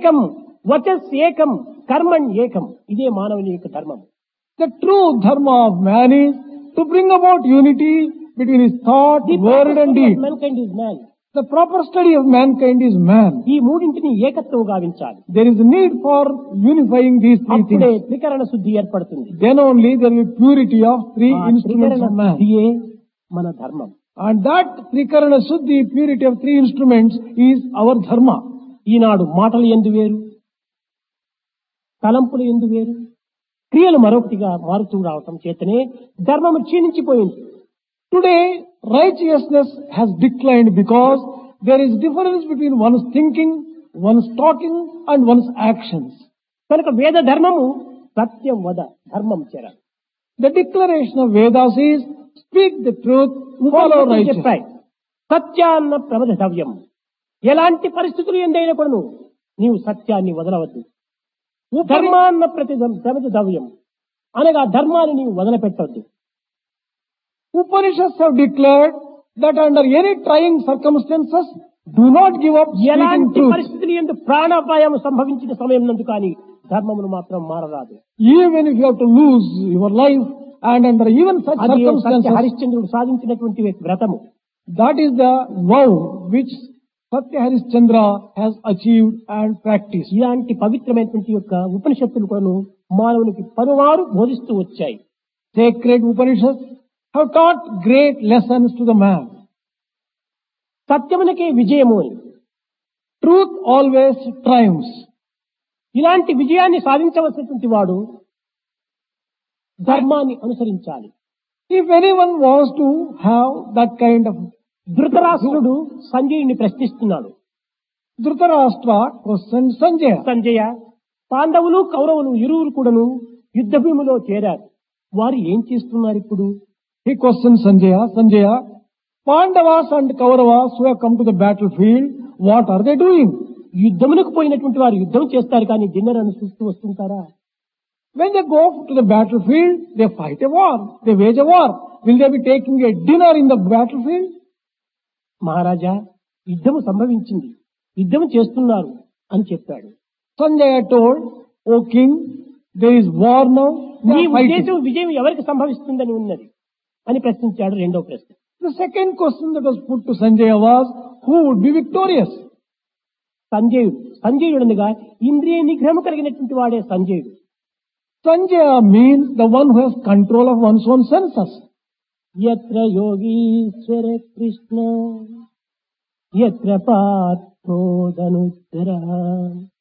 ఏకం వచస్ ఏకం కర్మణ్ ఏకం ఇదే మానవుని యొక్క ధర్మం The true dharma of man is to bring about unity between his thought, word and deed. mankind is man The proper study of mankind is man. ఈ మూడింటిని ఏకత్వం గావించాలి There is a need for unifying these three అప్పుడే things. త్రికరణ శుద్ధి ఏర్పడుతుంది Then only there will be purity of three ఆ instruments త్రికరణ of man. శుద్ధియే మన ధర్మం And that Trikarana Suddhi, purity of three instruments, is our dharma. ఈనాడు మాటలు ఎందు వేరు తలంపులు ఎందు వేరు క్రియలు మరొకటిగా మారుతూ రావటం చేతనే ధర్మం క్షీణించిపోయింది Today, righteousness has declined because there is difference between one's thinking, one's talking, and one's actions. కనుక వేద ధర్మము సత్యం వద ధర్మం చెర The declaration of Vedas is, speak the truth, follow ఉపనిషత్తులు righteousness. చెప్పాయి సత్యాన్న ప్రమదవ్యం ఎలాంటి పరిస్థితులు ఎందైనా కూడా నీవు సత్యాన్ని వదలవద్దు ధర్మాన్న ప్రతి ప్రమదవ్యం అనగా ధర్మాన్ని నీవు వదిలిపెట్టవద్దు Upanishads have declared that under any trying circumstances, do not give up speaking ఎలాంటి truth. పరిస్థితులు ఎందు ప్రాణాపాయం సంభవించిన సమయం నందు కానీ ధర్మమును మాత్రం మారరాదు Even if you have to lose your life, and under even such అది సత్య circumstances, హరిశ్చంద్రుడు సాధించినటువంటి వ్రతము that is the vow which Satya Harishchandra has achieved and practiced. ఇలాంటి పవిత్రమైనటువంటి యొక్క ఉపనిషత్తులు కూడాను మానవునికి పలువారు బోధిస్తూ వచ్చాయి Sacred Upanishads have taught great lessons to the man. సత్యమునకే విజయము అని Truth always triumphs. ఇలాంటి విజయాన్ని సాధించవలసినటువంటి వాడు ధర్మాన్ని అనుసరించాలి If anyone wants to have that kind of ధృతరాష్ట్రుడు సంజయుని ప్రశ్నిస్తున్నాడు Dhritarashtra questioned Sanjaya. సంజయ పాండవులు కౌరవులు ఇరువురు కూడాను యుద్ధ భూమిలో చేరారు వారు ఏం చేస్తున్నారు ఇప్పుడు He questioned Sanjaya. Sanjaya, Pandavas and Kauravas who have come to the battlefield, what are they doing? యుద్ధమునకు పోయినటువంటి వారు యుద్ధం చేస్తారు కానీ డిన్నర్ అనుసరిస్తూ వస్తుంటారా When they go to the battlefield, they fight a war. They wage a war. Will they be taking a dinner in the battlefield? మహారాజా యుద్ధము సంభవించింది యుద్ధం చేస్తున్నారు అని చెప్పాడు Sanjaya told, O king, there is war now. They నీ are fighting. ఉద్దేశం విజయం ఎవరికి సంభవిస్తుందని ఉన్నది అని ప్రశ్నించాడు రెండో ప్రశ్న The second question that was put to Sanjaya was, who would be victorious? సంజయుడు సంజయుడనగా ఇంద్రియ నిగ్రహం కలిగినటువంటి వాడే సంజయుడు Sanjaya means the one who has control of one's own senses. ఎత్ర యోగీశ్వర కృష్ణ ఎత్ర పార్థోదనుత్తర